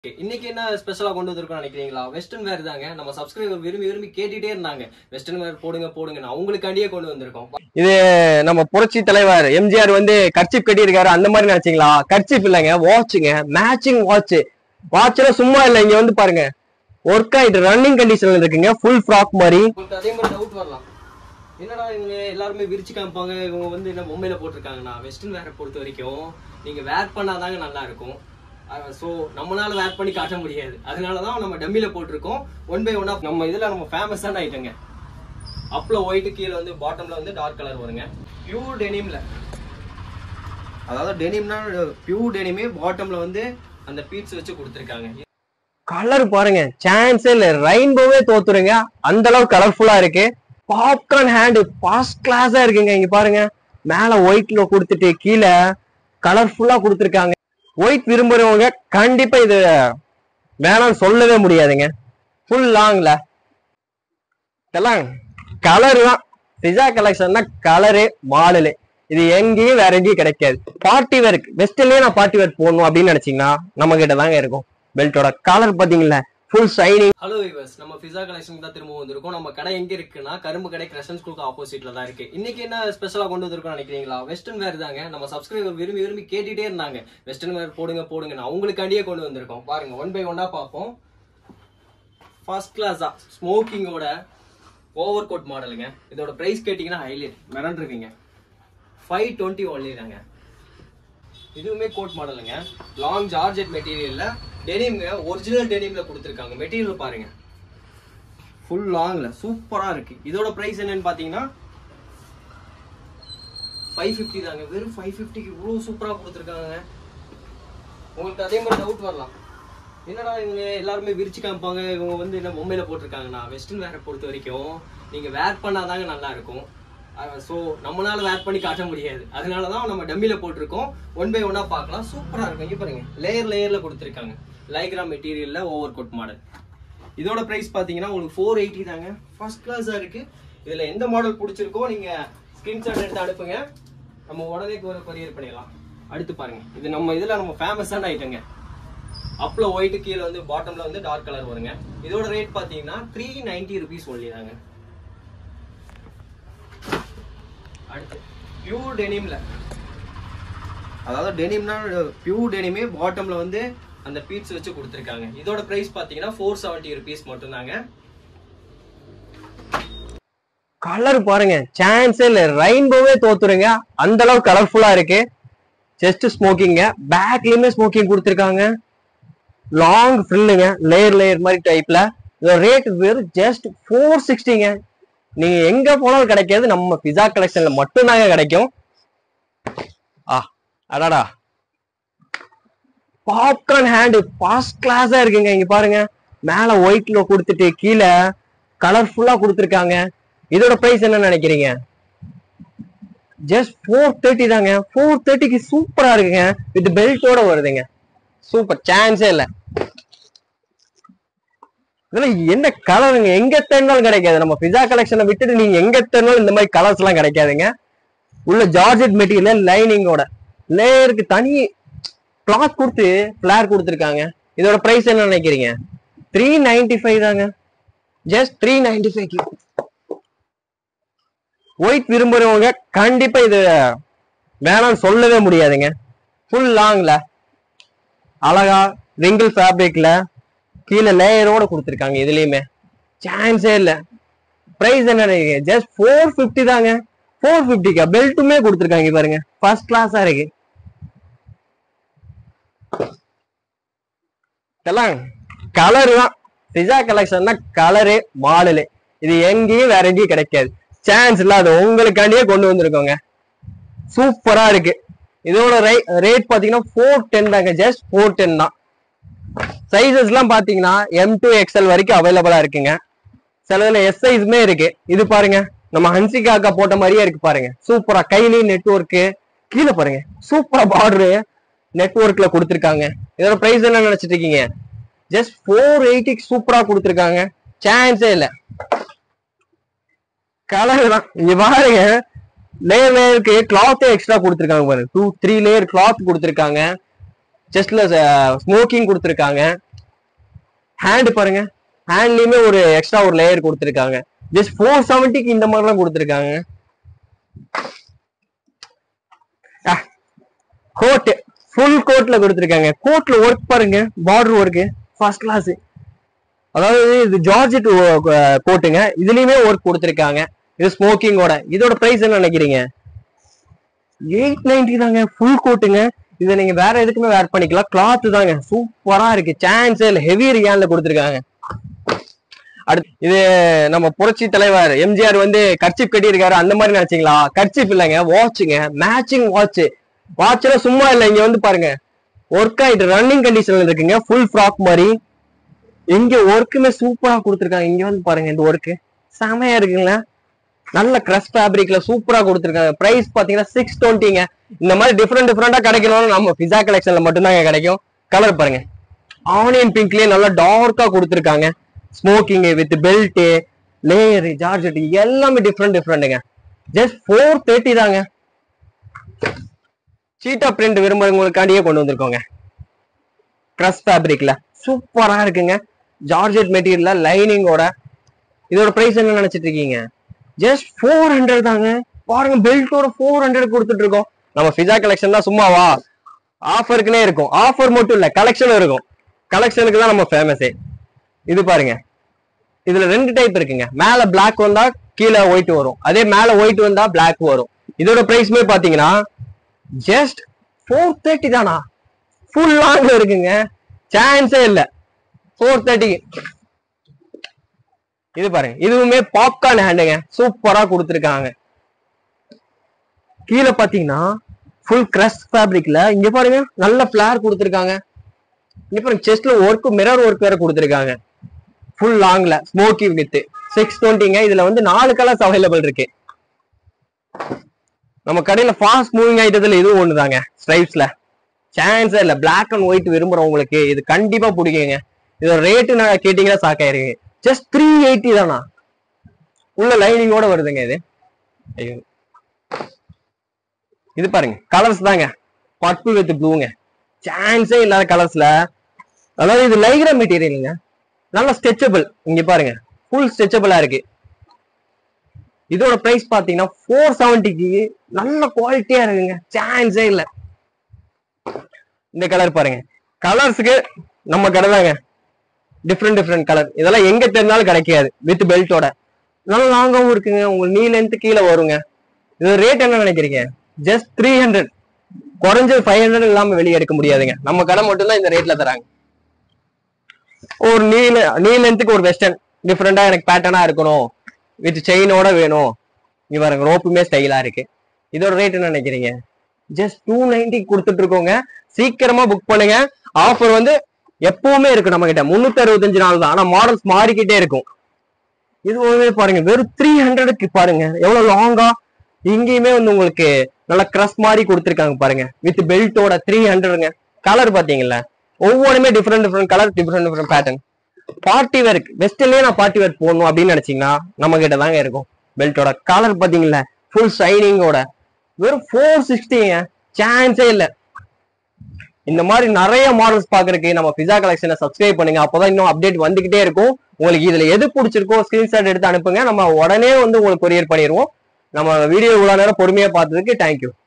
இன்னைக்கு என்ன ஸ்பெஷலா கொண்டு வந்திருக்கோம் நினைக்கிறீங்களா வெஸ்டர்ன் வேர் தாங்க நம்ம சப்ஸ்கிரைபர் விரும்பி விரும்பி கேட்டுட்டே இருந்தாங்க வெஸ்டர்ன் வேர் போடுங்க போடுங்க நான் உங்களுக்காண்டியே கொண்டு வந்திருக்கோம் இது நம்ம புரட்சி தலைவர் எம்ஜிஆர் வந்து கர்ச்சிப் கட்டியிருக்காரு அந்த மாதிரி நினைச்சீங்களா கர்ச்சிப் இல்லைங்க வாட்சுங்க மேட்சிங் வாட்ச் வாட்ச்ல சும்மா இல்ல இங்க வந்து பாருங்க ஒர்க் ஆயிட்டு ரன்னிங் கண்டிஷன்ல இருக்குங்க ஃபுல் ஃப்ராக் மாதிரி உங்களுக்கு அதே மாதிரி டவுட் வரலாம் என்னடா இவங்க எல்லாருமே விரிச்சு காமிப்பாங்க இவங்க வந்து என்ன பொம்மையில போட்டிருக்காங்கன்னா வெஸ்டர்ன் வேரை பொறுத்த வரைக்கும் நீங்க வேர் பண்ணாதாங்க நல்லா இருக்கும் ஸோ நம்மளால வேர் பண்ணி காட்ட முடியாது அதனாலதான் நம்ம டம்மில போட்டிருக்கோம் ஒன் பை ஒன்னா நம்ம இதுல நம்ம ஃபேமஸான ஐட்டங்க அப்ல ஒயிட் கீழே வந்து பாட்டம்ல வந்து டார்க் கலர் வருங்க பியூர் டெனிம்ல அதாவது டெனிம்னா பியூர் டெனிமே பாட்டம்ல வந்து அந்த பீட்ஸ் வச்சு கொடுத்துருக்காங்க கலர் பாருங்க சான்ஸே இல்ல ரெயின்போவே தோத்துருங்க அந்த அளவுக்கு கலர்ஃபுல்லா இருக்கு பாப்கார்ன் ஹேண்ட் ஃபர்ஸ்ட் கிளாஸா இருக்குங்க இங்க பாருங்க மேல ஒயிட்ல கொடுத்துட்டு கீழே கலர்ஃபுல்லா கொடுத்துருக்காங்க ஒயிட் விரும்புறவங்க கண்டிப்பா இது வேணாம்னு சொல்லவே முடியாதுங்க ஃபுல் லாங்ல இதெல்லாம் கலர் தான் பிஸா கலெக்ஷன்னா கலரு மாடலு இது எங்கேயும் வேற எங்கேயும் கிடைக்காது பார்ட்டி வேர் வெஸ்ட்லயே நான் பார்ட்டி வேர் போடணும் அப்படின்னு நினைச்சீங்கன்னா நம்ம கிட்ட தாங்க இருக்கும் பெல்ட்டோட கலர் பாத்தீங்களா ஃபுல் ஷைனிங் ஹலோ விவர்ஸ் நம்ம பிஸா கலெக்ஷன் தான் திரும்ப வந்திருக்கோம் நம்ம கடை எங்க இருக்குன்னா கரும்பு கடை கிரஷன் ஸ்கூலுக்கு ஆப்போசிட்ல தான் இருக்கு இன்னைக்கு என்ன ஸ்பெஷலா கொண்டு வந்திருக்கோம் நினைக்கிறீங்களா வெஸ்டர்ன் வேர் தாங்க நம்ம சப்ஸ்கிரைபர் விரும்பி விரும்பி கேட்டுட்டே இருந்தாங்க வெஸ்டர்ன் வேர் போடுங்க போடுங்க நான் உங்களுக்காண்டியே கொண்டு வந்திருக்கோம் பாருங்க ஒன் பை ஒன்னா பார்ப்போம் ஃபர்ஸ்ட் கிளாஸா ஸ்மோக்கிங்கோட ஓவர் கோட் மாடலுங்க இதோட பிரைஸ் கேட்டிங்கன்னா ஹைலைட் மிரண்டிருக்கீங்க ஃபைவ் டுவெண்ட்டி ஒன்லி தாங்க இதுவுமே கோட் மாடலுங்க லாங் ஜார்ஜெட் மெட்டீரியல்ல டெனிம்ங்க ஒரிஜினல் டெனிம்ல கொடுத்துருக்காங்க மெட்டீரியல் பாருங்க ஃபுல் லாங்ல சூப்பரா இருக்கு இதோட பிரைஸ் என்னன்னு பாத்தீங்கன்னா ஃபைவ் ஃபிஃப்டி தாங்க வெறும் ஃபைவ் ஃபிஃப்டிக்கு இவ்வளோ சூப்பரா கொடுத்துருக்காங்க உங்களுக்கு அதே மாதிரி டவுட் வரலாம் என்னடா இவங்க எல்லாருமே விரிச்சு காமிப்பாங்க இவங்க வந்து என்ன பொம்மையில போட்டிருக்காங்கன்னா வெஸ்டர்ன் வேரை பொறுத்த வரைக்கும் நீங்க வேர் பண்ணாதாங்க நல்லா இருக்கும் ஸோ நம்மளால வேர் பண்ணி காட்ட முடியாது அதனால தான் நம்ம டம்மில போட்டிருக்கோம் ஒன் பை ஒன்னா பார்க்கலாம் சூப்பரா இருக்கும் இங்க பாருங்க லேயர் லேயர்ல கொடுத்துருக்காங்க லைக்ரா மெட்டீரியல்ல ஓவர் கோட் மாடல் இதோட பிரைஸ் பாத்தீங்கன்னா உங்களுக்கு ஃபோர் எயிட்டி தாங்க ஃபர்ஸ்ட் கிளாஸா இருக்கு இதுல எந்த மாடல் பிடிச்சிருக்கோ நீங்க ஸ்கிரீன்ஷாட் எடுத்து அனுப்புங்க நம்ம உடனே கொரியர் பண்ணிடலாம் அடுத்து பாருங்க இது நம்ம இதுல நம்ம ஃபேமஸான ஐட்டங்க அப்ல ஒயிட் கீழே வந்து பாட்டம்ல வந்து டார்க் கலர் வருங்க இதோட ரேட் பாத்தீங்கன்னா த்ரீ நைன்டி ருபீஸ் ஒன்லி தாங்க அடுத்து பியூர் டெனிம்ல அதாவது டெனிம்னா பியூர் டெனிமே பாட்டம்ல வந்து அந்த பீட்ஸ் வச்சு கொடுத்துருக்காங்க இதோட பிரைஸ் பாத்தீங்கன்னா ஃபோர் செவன்ட்டி ருபீஸ் மட்டும்தாங்க கலர் பாருங்க சான்ஸே இல்ல ரெயின்போவே தோத்துருங்க அந்த அளவுக்கு கலர்ஃபுல்லா இருக்கு செஸ்ட் ஸ்மோக்கிங்க பேக்லயுமே ஸ்மோக்கிங் கொடுத்துருக்காங்க லாங் ஃப்ரில்லுங்க லேயர் லேயர் மாதிரி டைப்ல இதோட ரேட் வெறும் ஜஸ்ட் ஃபோர் சிக்ஸ்டிங்க நீங்க எங்க போனாலும் கிடைக்காது நம்ம பிஸா கலெக்ஷன்ல மட்டும்தாங்க கிடைக்கும் ஆ அடாடா பாப்கார்ன் ஹேண்ட் ஃபர்ஸ்ட் கிளாஸா இருக்குங்க இங்க பாருங்க மேல ஒயிட்ல கொடுத்துட்டு கீழே கலர்ஃபுல்லா கொடுத்துருக்காங்க இதோட பிரைஸ் என்ன நினைக்கிறீங்க ஜஸ்ட் ஃபோர் தேர்ட்டி தாங்க ஃபோர் தேர்ட்டிக்கு சூப்பரா இருக்குங்க வித் பெல்ட்டோட வருதுங்க சூப்பர் சான்ஸே இல்ல இதெல்லாம் என்ன கலருங்க எங்க தேடினாலும் கிடைக்காது நம்ம பிஸா கலெக்ஷனை விட்டுட்டு நீங்க எங்க தேடினாலும் இந்த மாதிரி கலர்ஸ் எல்லாம் கிடைக்காதுங்க உள்ள ஜார்ஜெட் மெட்டீரியல் லைனிங்கோட லேயருக்கு தனி கிளாத் கொடுத்து ஃபிளார் கொடுத்துருக்காங்க இதோட பிரைஸ் என்ன நினைக்கிறீங்க த்ரீ நைன்டி ஃபைவ் தாங்க just three ninety five white விரும்புறவங்க கண்டிப்பா இது வேணாம்னு சொல்லவே முடியாதுங்க ஃபுல் லாங்ல அழகா ரிங்கிள் ஃபேப்ரிக்ல கீழே லேயரோட கொடுத்துருக்காங்க இதுலயுமே சான்ஸே இல்ல பிரைஸ் என்ன ஜஸ்ட் ஃபோர் ஃபிஃப்டி தாங்க ஃபோர் ஃபிஃப்டிக்கா பெல்ட்டுமே கொடுத்துருக்காங்க பாருங்க ஃபர்ஸ்ட் கிளாஸா இருக்கு இதெல்லாம் கலர் தான் பிஸா கலெக்ஷன்னா கலரு மாடலு இது எங்கேயும் வேற எங்கேயும் கிடைக்காது சான்ஸ் இல்ல அது உங்களுக்காண்டியே கொண்டு வந்திருக்கோங்க சூப்பரா இருக்கு இதோட ரேட் பாத்தீங்கன்னா ஃபோர் டென் தாங்க ஜஸ்ட் ஃபோர் டென் தான் சைசஸ் எல்லாம் பாத்தீங்கன்னா எம் டூ எக்ஸ்எல் வரைக்கும் அவைலபிளா இருக்குங்க சிலதுல எஸ் சைஸுமே இருக்கு இது பாருங்க நம்ம ஹன்சிகா அக்கா போட்ட மாதிரியே இருக்கு பாருங்க சூப்பரா கையிலயும் நெட்ஒர்க்கு கீழே பாருங்க சூப்பரா பார்டரு நெட்ஒர்க்ல கொடுத்துருக்காங்க இதோட பிரைஸ் என்ன நினைச்சிட்டு இருக்கீங்க ஜஸ்ட் ஃபோர் எயிட்டிக்கு சூப்பரா கொடுத்துருக்காங்க சான்ஸே இல்ல கலர் தான் இங்க பாருங்க லேயர் லேயருக்கு கிளாத்தே எக்ஸ்ட்ரா கொடுத்துருக்காங்க பாருங்க டூ த்ரீ லேயர் கிளாத் கொடுத்துருக்காங்க செஸ்ட்ல ஸ்மோக்கிங் கொடுத்துருக்காங்க ஹேண்ட் பாருங்க ஹேண்ட்லயுமே ஒரு எக்ஸ்ட்ரா ஒரு லேயர் கொடுத்துருக்காங்க ஜஸ்ட் ஃபோர் செவன்ட்டிக்கு இந்த மாதிரிலாம் கொடுத்துருக்காங்க கோட் ஃபுல் கோட்ல கொடுத்துருக்காங்க கோட்ல ஒர்க் பாருங்க பார்டர் ஒர்க் ஃபர்ஸ்ட் கிளாஸ் அதாவது இது ஜார்ஜெட் கோட்டுங்க இதுலயுமே ஒர்க் கொடுத்துருக்காங்க இது ஸ்மோக்கிங்கோட இதோட பிரைஸ் என்ன நினைக்கிறீங்க எயிட் நைன்டி தாங்க ஃபுல் கோட்டுங்க இதை நீங்க வேற எதுக்குமே வேர் பண்ணிக்கலாம் கிளாத் தாங்க சூப்பரா இருக்கு சான்ஸே இல்ல ஹெவி ரியான்ல கொடுத்துருக்காங்க அடுத்து இது நம்ம புரட்சி தலைவர் எம்ஜிஆர் வந்து கர்ச்சிப் கட்டியிருக்காரு அந்த மாதிரி நினைச்சீங்களா கர்ச்சிப் இல்லைங்க வாட்சுங்க மேட்சிங் வாட்ச் வாட்ச்ல சும்மா இல்ல இங்க வந்து பாருங்க ஒர்க் ஆயிட்டு ரன்னிங் கண்டிஷன்ல இருக்குங்க ஃபுல் ஃப்ராக் மாதிரி இங்க ஒர்க்குமே சூப்பரா கொடுத்துருக்காங்க இங்க வந்து பாருங்க இந்த ஒர்க்கு செமையா இருக்குங்களா நல்ல கிரஸ் ஃபேப்ரிக்ல சூப்பரா கொடுத்துருக்காங்க பிரைஸ் பாத்தீங்கன்னா சிக்ஸ் டுவெண்ட்டிங்க இந்த மாதிரி டிஃப்ரெண்ட் டிஃப்ரெண்டா கிடைக்கணும்னு நம்ம பிஸா கலெக்ஷன்ல மட்டும்தாங்க கிடைக்கும் கலர் பாருங்க ஆனியன் பிங்க்லயே நல்லா டார்க்கா கொடுத்துருக்காங்க smocking with belt layer georgette எல்லாமே டிஃப்ரெண்ட் டிஃப்ரெண்ட்டுங்க ஜஸ்ட் ஃபோர் தேர்ட்டி தாங்க சீட்டா பிரிண்ட் விரும்புறவங்களுக்காண்டியே கொண்டு வந்திருக்கோங்க கிரஸ் ஃபேப்ரிக்ல சூப்பரா இருக்குங்க ஜார்ஜெட் மெட்டீரியல்ல லைனிங்கோட இதோட பிரைஸ் என்ன நினைச்சிட்டு இருக்கீங்க ஜஸ்ட் ஃபோர் ஹண்ட்ரட் தாங்க பாருங்க பெல்ட்டோட ஃபோர் ஹண்ட்ரட் கொடுத்துட்டு இருக்கோம் நம்ம ஃபிஜா கலெக்ஷன் தான் சும்மாவா ஆஃபருக்குனே இருக்கும் ஆஃபர் மட்டும் இல்ல கலெக்ஷனும் இருக்கும் கலெக்ஷனுக்கு தான் நம்ம ஃபேமஸே இது பாருங்க இதுல ரெண்டு டைப் இருக்குங்க மேல Black வந்தா கீழே ஒயிட் வரும் அதே மேல ஒயிட் வந்தா Black வரும் இதோட பிரைஸ்மே பாத்தீங்கன்னா ஜஸ்ட் ஃபோர் தேர்ட்டி தானா ஃபுல் லாங்ல இருக்குங்க சான்ஸே இல்ல ஃபோர் தேர்ட்டிக்கு இது பாருங்க இதுவுமே பாப்கார்ன் ஹேண்டுங்க சூப்பரா கொடுத்துருக்காங்க கீழே பாத்தீங்கன்னா ஃபுல் கிரஸ் ஃபேப்ரிக்ல இங்க பாருங்க நல்ல ஃபிளார் கொடுத்துருக்காங்க இங்க பாருங்க செஸ்ட்ல ஒர்க் மிரர் ஒர்க் வேற கொடுத்துருக்காங்க ஃபுல் லாங்ல ஸ்மோக்கி வித் சிக்ஸ் டுவெண்ட்டிங்க இதுல வந்து நாலு கலர்ஸ் அவைலபிள் இருக்கு நம்ம கடையில ஃபாஸ்ட் மூவிங் ஐட்டத்துல இதுவும் ஒண்ணுதாங்க ஸ்ட்ரைப்ஸ்ல சான்ஸே இல்ல பிளாக் அண்ட் ஒயிட் விரும்புறவங்களுக்கு இது கண்டிப்பா பிடிக்குங்க இதோட ரேட்டு நான் கேட்டீங்கன்னா சாக்காயிருங்க ஜஸ்ட் த்ரீ எயிட்டி தானா உள்ள லைனிங்கோட வருதுங்க இது ஐயோ இது பாருங்க கலர்ஸ் தாங்க பர்பிள் வித் ப்ளூங்க சான்ஸே இல்லாத கலர்ஸ்ல அதாவது இது லைக்ர மெட்டீரியலுங்க நல்ல ஸ்ட்ரெச்சபிள் இங்க பாருங்க ஃபுல் ஸ்ட்ரெச்சபிளா இருக்கு இதோட பிரைஸ் பாத்தீங்கன்னா ஃபோர் செவன்ட்டிக்கு நல்ல குவாலிட்டியா இருக்குங்க சான்ஸே இல்ல இந்த கலர் பாருங்க கலர்ஸுக்கு நம்ம கடை தாங்க டிஃப்ரெண்ட் டிஃப்ரெண்ட் கலர் இதெல்லாம் எங்க தெரிஞ்சாலும் கிடைக்காது வித் பெல்ட்டோட நல்ல லாங்காவும் இருக்குங்க உங்களுக்கு நீ லென்த் கீழே வருங்க இது ரேட் என்ன நினைக்கிறீங்க ஜஸ்ட் த்ரீ ஹண்ட்ரட் குறைஞ்சது ஃபைவ் ஹண்ட்ரட் இல்லாம வெளியே எடுக்க முடியாதுங்க நம்ம கடை மட்டும்தான் இந்த ரேட்ல தராங்க ஒரு நீல நீ லென்த்துக்கு ஒரு வெஸ்டர்ன் டிஃப்ரெண்டா எனக்கு பேட்டர்னா இருக்கணும் வித் செயினோட வேணும் இங்க பாருங்க ரோப்புமே ஸ்டைலா இருக்கு இதோட ரேட் என்ன நினைக்கிறீங்க ஜஸ்ட் டூ நைன்டி கொடுத்துட்டு இருக்கோங்க சீக்கிரமா புக் பண்ணுங்க ஆஃபர் வந்து எப்பவுமே இருக்கு நம்ம கிட்ட முன்னூத்தி அறுபத்தஞ்சு நாள் தான் ஆனா மாடல்ஸ் மாறிக்கிட்டே இருக்கும் இது ஒண்ணுமே பாருங்க வெறும் த்ரீ ஹண்ட்ரடுக்கு பாருங்க எவ்வளவு லாங்கா இங்கேயுமே வந்து உங்களுக்கு நல்ல கிரஸ் மாதிரி கொடுத்துருக்காங்க பாருங்க வித் பெல்ட்டோட த்ரீ ஹண்ட்ரடுங்க கலர் பாத்தீங்கல்ல ஒவ்வொன்றுமே different different colour different different pattern party wear வெஸ்டர்லயே நான் பார்ட்டி வேர் போடணும் அப்படின்னு நினைச்சீங்கன்னா நம்ம கிட்ட தாங்க இருக்கும் பெல்ட்டோட கலர் பாத்தீங்களா ஃபுல் ஷைனிங்கோட வெறும் ஃபோர் சிக்ஸ்டிங்க சான்ஸே இல்ல இந்த மாதிரி நிறைய மாடல்ஸ் பாக்குறதுக்கு நம்ம பிஸா கலெக்ஷனை சப்ஸ்கிரைப் பண்ணுங்க அப்பதான் இன்னும் அப்டேட் வந்துகிட்டே இருக்கும் உங்களுக்கு இதுல எது பிடிச்சிருக்கோ ஸ்கிரீன்ஷாட் எடுத்து அனுப்புங்க நம்ம உடனே வந்து உங்களுக்கு கொரியர் பண்ணிடுவோம் நம்ம வீடியோ இவ்வளவு நேரம் பொறுமையா பார்த்ததுக்கு தேங்க்யூ